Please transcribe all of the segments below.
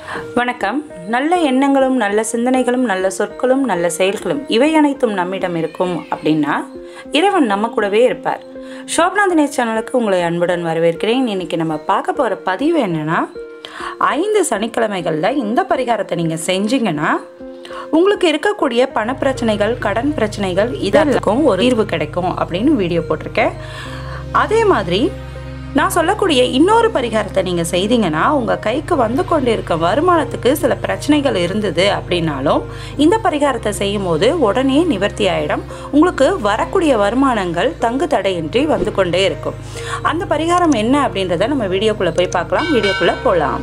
வணக்கம் நல்ல எண்ணங்களும் நல்ல சிந்தனைகளும் நல்ல சொற்களும் நல்ல செயல்களும் இவை அனைத்தும் நம்மிடம் இருக்கும் அப்படின்னா இறைவன் நம்ம கூடவே இருப்பார் சோப்னா தினேஷ் சேனலுக்கு உங்களை அன்புடன் வரவேற்கிறேன் இன்னைக்கு நம்ம பார்க்க போகிற பதிவு என்னன்னா ஐந்து சனிக்கிழமைகளில் இந்த பரிகாரத்தை நீங்கள் செஞ்சீங்கன்னா உங்களுக்கு இருக்கக்கூடிய பண பிரச்சனைகள் கடன் பிரச்சனைகள் இதெல்லாக்கும் ஒரு தீர்வு கிடைக்கும் அப்படின்னு வீடியோ போட்டிருக்கேன் அதே மாதிரி நான் சொல்லக்கூடிய இன்னொரு பரிகாரத்தை நீங்கள் செய்தீங்கன்னா உங்கள் கைக்கு வந்து கொண்டு இருக்க வருமானத்துக்கு சில பிரச்சனைகள் இருந்தது அப்படின்னாலும் இந்த பரிகாரத்தை செய்யும் போது உடனே நிவர்த்தி ஆயிடும் உங்களுக்கு வரக்கூடிய வருமானங்கள் தங்கு தடையின்றி வந்து கொண்டே இருக்கும் அந்த பரிகாரம் என்ன அப்படின்றத நம்ம வீடியோக்குள்ளே போய் பார்க்கலாம் வீடியோக்குள்ளே போகலாம்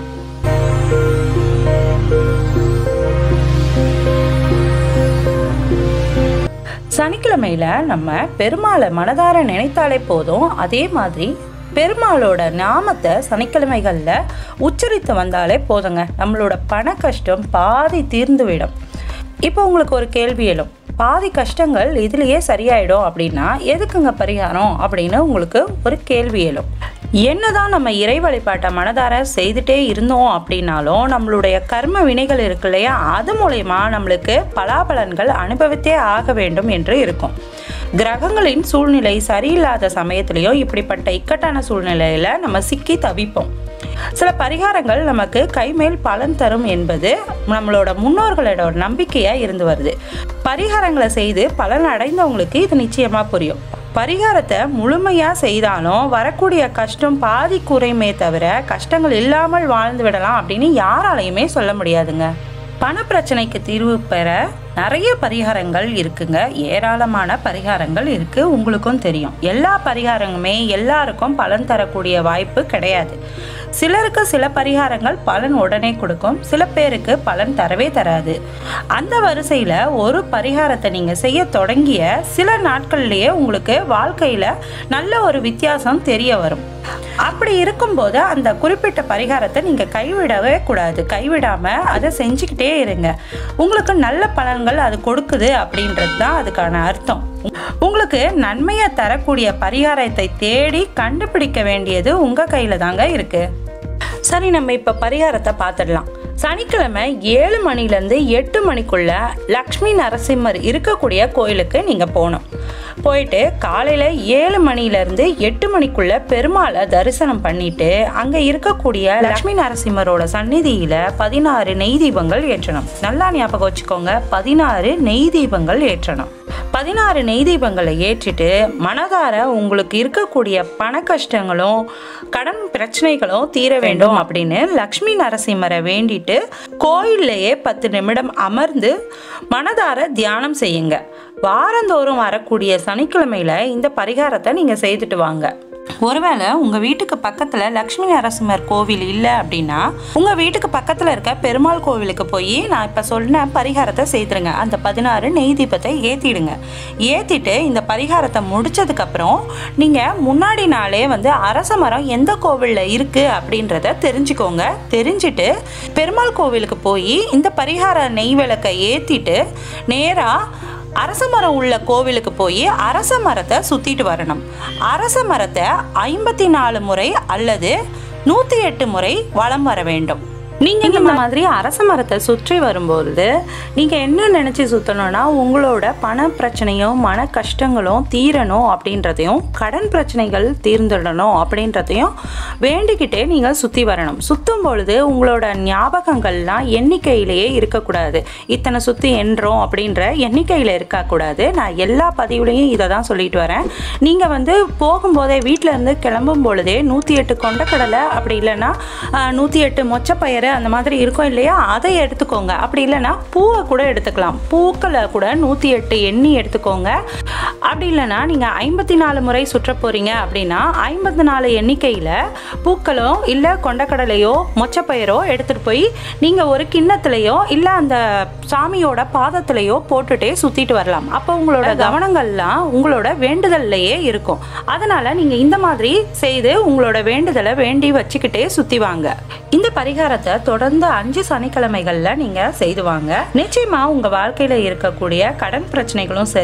சனிக்கிழமையில் நம்ம பெருமாளை மனதார நினைத்தாலே போதும் அதே மாதிரி பெருமாளோட நாமத்தை சனிக்கிழமைகளில் உச்சரித்து வந்தாலே போதுங்க நம்மளோட பண கஷ்டம் பாதி தீர்ந்து விடும் இப்போ உங்களுக்கு ஒரு கேள்வி எழும் பாதி கஷ்டங்கள் இதுலேயே சரியாயிடும் அப்படின்னா எதுக்குங்க பரிகாரம் அப்படின்னு உங்களுக்கு ஒரு கேள்வி எழும் என்னதான் நம்ம இறை வழிபாட்டை மனதார செய்துட்டே இருந்தோம் அப்படின்னாலும் நம்மளுடைய கர்ம வினைகள் இருக்கு இல்லையா அது மூலயமா நம்மளுக்கு பலாபலன்கள் அனுபவித்தே ஆக வேண்டும் என்று இருக்கும் கிரகங்களின் சூழ்நிலை சரியில்லாத சமயத்திலையும் இப்படிப்பட்ட இக்கட்டான சூழ்நிலையில நம்ம சிக்கி தவிப்போம் சில பரிகாரங்கள் நமக்கு கைமேல் பலன் தரும் என்பது நம்மளோட முன்னோர்களோட ஒரு நம்பிக்கையா இருந்து வருது பரிகாரங்களை செய்து பலன் அடைந்தவங்களுக்கு இது நிச்சயமா புரியும் பரிகாரத்தை முழுமையாக செய்தாலும் வரக்கூடிய கஷ்டம் பாதி குறையுமே தவிர கஷ்டங்கள் இல்லாமல் வாழ்ந்து விடலாம் அப்படின்னு யாராலையுமே சொல்ல முடியாதுங்க பண பிரச்சனைக்கு தீர்வு பெற நிறைய பரிகாரங்கள் இருக்குங்க ஏராளமான பரிகாரங்கள் இருக்கு உங்களுக்கும் தெரியும் எல்லா பரிகாரங்களுமே எல்லாருக்கும் பலன் தரக்கூடிய வாய்ப்பு கிடையாது சிலருக்கு சில பரிகாரங்கள் பலன் உடனே கொடுக்கும் சில பேருக்கு பலன் தரவே தராது அந்த வரிசையில் ஒரு பரிகாரத்தை நீங்கள் செய்ய தொடங்கிய சில நாட்கள்லேயே உங்களுக்கு வாழ்க்கையில் நல்ல ஒரு வித்தியாசம் தெரிய வரும் அப்படி இருக்கும்போது அந்த குறிப்பிட்ட பரிகாரத்தை நீங்கள் கைவிடவே கூடாது கைவிடாமல் அதை செஞ்சுக்கிட்டே இருங்க உங்களுக்கு நல்ல பலன்கள் அது கொடுக்குது அப்படின்றது தான் அதுக்கான அர்த்தம் உங்களுக்கு நன்மையை தரக்கூடிய பரிகாரத்தை தேடி கண்டுபிடிக்க வேண்டியது உங்கள் கையில் தாங்க இருக்குது சரி நம்ம இப்போ பரிகாரத்தை பார்த்துடலாம் சனிக்கிழமை ஏழு மணிலேருந்து எட்டு மணிக்குள்ள லக்ஷ்மி நரசிம்மர் இருக்கக்கூடிய கோயிலுக்கு நீங்கள் போகணும் போயிட்டு காலையில் ஏழு மணிலேருந்து எட்டு மணிக்குள்ள பெருமாளை தரிசனம் பண்ணிட்டு அங்கே இருக்கக்கூடிய லக்ஷ்மி நரசிம்மரோட சந்நிதியில் பதினாறு நெய் தீபங்கள் ஏற்றணும் நல்லா ஞாபகம் வச்சுக்கோங்க பதினாறு நெய் தீபங்கள் ஏற்றணும் பதினாறு நெய் தீபங்களை ஏற்றிட்டு மனதார உங்களுக்கு இருக்கக்கூடிய பண கஷ்டங்களும் கடன் பிரச்சனைகளும் தீர வேண்டும் அப்படின்னு லக்ஷ்மி நரசிம்மரை வேண்டிட்டு கோயில்லையே பத்து நிமிடம் அமர்ந்து மனதார தியானம் செய்யுங்க வாரந்தோறும் வரக்கூடிய சனிக்கிழமையில இந்த பரிகாரத்தை நீங்கள் செய்துட்டு வாங்க ஒருவேளை உங்கள் வீட்டுக்கு பக்கத்தில் லக்ஷ்மி நரசிம்மர் கோவில் இல்லை அப்படின்னா உங்கள் வீட்டுக்கு பக்கத்தில் இருக்க பெருமாள் கோவிலுக்கு போய் நான் இப்போ சொன்ன பரிகாரத்தை செய்துருங்க அந்த பதினாறு நெய் தீபத்தை ஏற்றிடுங்க ஏற்றிட்டு இந்த பரிகாரத்தை முடிச்சதுக்கப்புறம் நீங்கள் முன்னாடி நாளே வந்து அரச மரம் எந்த கோவிலில் இருக்குது அப்படின்றத தெரிஞ்சுக்கோங்க தெரிஞ்சுட்டு பெருமாள் கோவிலுக்கு போய் இந்த பரிகார நெய் விளக்கை ஏற்றிட்டு நேராக அரச மரம் உள்ள கோவிலுக்கு போய் அரச மரத்தை சுத்திட்டு வரணும் அரச மரத்தை ஐம்பத்தி நாலு முறை அல்லது நூற்றி எட்டு முறை வலம் வர வேண்டும் நீங்கள் இந்த மாதிரி அரச மரத்தை சுற்றி வரும்போது நீங்கள் என்ன நினச்சி சுற்றணும்னா உங்களோட பண பிரச்சனையும் மன கஷ்டங்களும் தீரணும் அப்படின்றதையும் கடன் பிரச்சனைகள் தீர்ந்துடணும் அப்படின்றதையும் வேண்டிக்கிட்டே நீங்கள் சுற்றி வரணும் சுற்றும் பொழுது உங்களோட ஞாபகங்கள்லாம் எண்ணிக்கையிலேயே இருக்கக்கூடாது இத்தனை சுற்றி என்றோம் அப்படின்ற எண்ணிக்கையில் இருக்கக்கூடாது நான் எல்லா பதிவுலையும் இதை தான் சொல்லிட்டு வரேன் நீங்கள் வந்து போகும்போதே வீட்டில் இருந்து கிளம்பும் பொழுதே நூற்றி எட்டு கொண்டக்கடலை அப்படி இல்லைன்னா நூற்றி எட்டு மொச்சப்பயிறு அந்த மாதிரி இருக்கும் இல்லையா அதை எடுத்துக்கோங்க அப்படி இல்லைன்னா பூவை கூட எடுத்துக்கலாம் பூக்களை கூட நூற்றி எட்டு எண்ணி எடுத்துக்கோங்க அப்படி இல்லைன்னா நீங்கள் ஐம்பத்தி நாலு முறை சுற்ற போகிறீங்க அப்படின்னா ஐம்பத்தி நாலு எண்ணிக்கையில் பூக்களோ இல்லை கொண்டக்கடலையோ மொச்சப்பயிரோ எடுத்துகிட்டு போய் நீங்கள் ஒரு கிண்ணத்துலையோ இல்லை அந்த சாமியோட பாதத்திலையோ போட்டுட்டே சுற்றிட்டு வரலாம் அப்போ உங்களோட கவனங்கள்லாம் உங்களோட வேண்டுதல்லையே இருக்கும் அதனால் நீங்கள் இந்த மாதிரி செய்து உங்களோட வேண்டுதலை வேண்டி வச்சுக்கிட்டே சுற்றி வாங்க இந்த பரிகாரத்தை தொடர்ந்து அஞ்சு சனிக்கிழமைகளில் நீங்கள் செய்து வாங்க நிச்சயமாக உங்கள் வாழ்க்கையில் இருக்கக்கூடிய கடன் பிரச்சனைகளும் சரி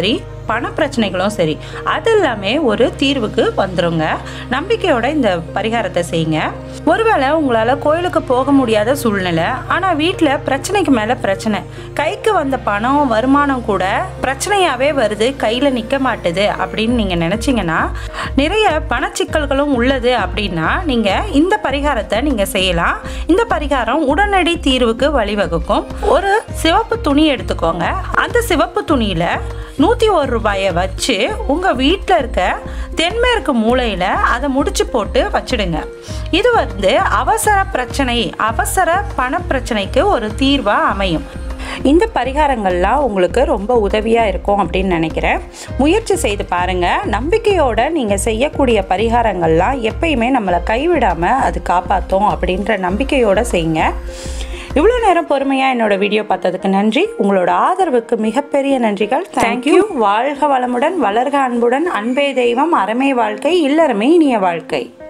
பண பிரச்சனைகளும் சரி அது எல்லாமே ஒரு தீர்வுக்கு வந்துருங்க நம்பிக்கையோட இந்த பரிகாரத்தை செய்யுங்க ஒருவேளை உங்களால் கோயிலுக்கு போக முடியாத சூழ்நிலை ஆனால் வீட்டில் பிரச்சனைக்கு மேலே பிரச்சனை கைக்கு வந்த பணம் வருமானம் கூட பிரச்சனையாகவே வருது கையில் நிற்க மாட்டுது அப்படின்னு நீங்கள் நினச்சிங்கன்னா நிறைய பணச்சிக்கல்களும் உள்ளது அப்படின்னா நீங்கள் இந்த பரிகாரத்தை நீங்கள் செய்யலாம் இந்த பரிகாரம் உடனடி தீர்வுக்கு வழிவகுக்கும் ஒரு சிவப்பு துணி எடுத்துக்கோங்க அந்த சிவப்பு துணியில் நூற்றி ஒரு ரூபாயை வச்சு உங்கள் வீட்டில் இருக்க தென்மேற்கு மூலையில் அதை முடிச்சு போட்டு வச்சிடுங்க இது வந்து அவசர பிரச்சனை அவசர பண பிரச்சனைக்கு ஒரு தீர்வாக அமையும் இந்த பரிகாரங்கள்லாம் உங்களுக்கு ரொம்ப உதவியாக இருக்கும் அப்படின்னு நினைக்கிறேன் முயற்சி செய்து பாருங்கள் நம்பிக்கையோட நீங்கள் செய்யக்கூடிய பரிகாரங்கள்லாம் எப்பயுமே நம்மளை கைவிடாமல் அது காப்பாற்றும் அப்படின்ற நம்பிக்கையோடு செய்யுங்க இவ்வளோ நேரம் பொறுமையாக என்னோட வீடியோ பார்த்ததுக்கு நன்றி உங்களோட ஆதரவுக்கு மிகப்பெரிய நன்றிகள் தேங்க்யூ வாழ்க வளமுடன் வளர்க அன்புடன் அன்பே தெய்வம் அறமே வாழ்க்கை இல்லறமே இனிய வாழ்க்கை